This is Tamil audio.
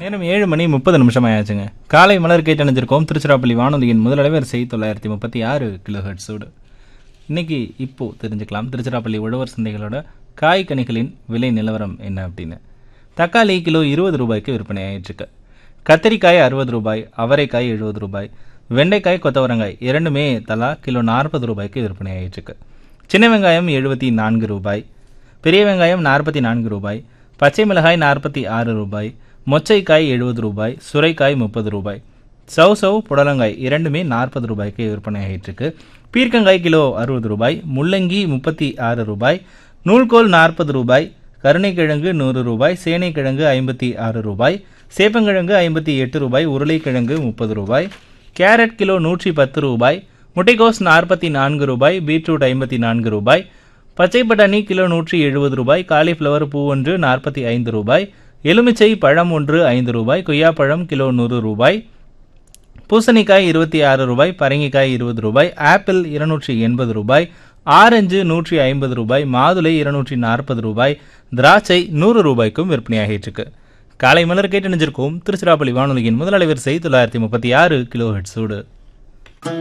நேரம் ஏழு மணி முப்பது நிமிஷம் ஆயாச்சுங்க காலை மலர் கேட்டு அணிஞ்சிருக்கோம் திருச்சிராப்பள்ளி வானொலியின் முதலடைவர் செய் தொள்ளாயிரத்தி முப்பத்தி ஆறு கிலோ ஹெட்ஸோடு இன்னைக்கு இப்போ தெரிஞ்சுக்கலாம் திருச்சிராப்பள்ளி உழவர் சந்தைகளோட காய் கனிகளின் விலை நிலவரம் என்ன அப்படின்னு தக்காளி கிலோ இருபது ரூபாய்க்கு விற்பனை ஆயிட்டுருக்கு கத்திரிக்காய் அறுபது ரூபாய் அவரைக்காய் எழுபது ரூபாய் வெண்டைக்காய் கொத்தவரங்காய் இரண்டுமே தலா கிலோ நாற்பது ரூபாய்க்கு விற்பனை ஆயிட்டுருக்கு சின்ன வெங்காயம் எழுபத்தி நான்கு ரூபாய் பெரிய வெங்காயம் நாற்பத்தி நான்கு ரூபாய் பச்சை மிளகாய் நாற்பத்தி ஆறு ரூபாய் மொச்சைக்காய் எழுபது ரூபாய் சுரைக்காய் முப்பது ரூபாய் சவ் சவ் புடலங்காய் இரண்டுமே நாற்பது ரூபாய்க்கு விற்பனை ஆகிட்டு இருக்கு பீர்க்கங்காய் கிலோ அறுபது ரூபாய் முள்ளங்கி முப்பத்தி ஆறு ரூபாய் நூல்கோல் நாற்பது ரூபாய் கருணைக்கிழங்கு நூறு ரூபாய் சேனைக்கிழங்கு ஐம்பத்தி ஆறு ரூபாய் சேப்பங்கிழங்கு ஐம்பத்தி எட்டு ரூபாய் உருளைக்கிழங்கு முப்பது ரூபாய் கேரட் கிலோ நூற்றி பத்து ரூபாய் முட்டைகோஸ் நாற்பத்தி நான்கு ரூபாய் பீட்ரூட் ஐம்பத்தி நான்கு ரூபாய் பச்சை பட்டாணி கிலோ நூற்றி எழுபது ரூபாய் காலிஃப்ளவர் பூ ஒன்று நாற்பத்தி ஐந்து ரூபாய் எலுமிச்சை பழம் ஒன்று ஐந்து ரூபாய் கொய்யாப்பழம் கிலோ நூறு ரூபாய் பூசணிக்காய் இருபத்தி ஆறு ரூபாய் பரங்கிக்காய் இருபது ரூபாய் ஆப்பிள் இருநூற்றி எண்பது ரூபாய் ஆரஞ்சு நூற்றி ஐம்பது ரூபாய் மாதுளை இருநூற்றி நாற்பது ரூபாய் திராட்சை நூறு ரூபாய்க்கும் விற்பனையாகிட்டு இருக்கு காலை மலர் கேட்டு நினைஞ்சிருக்கோம் திருச்சிராப்பள்ளி வானொலியின் முதல் அலைவரிசை தொள்ளாயிரத்தி முப்பத்தி ஆறு கிலோ ஹெட்ஸோடு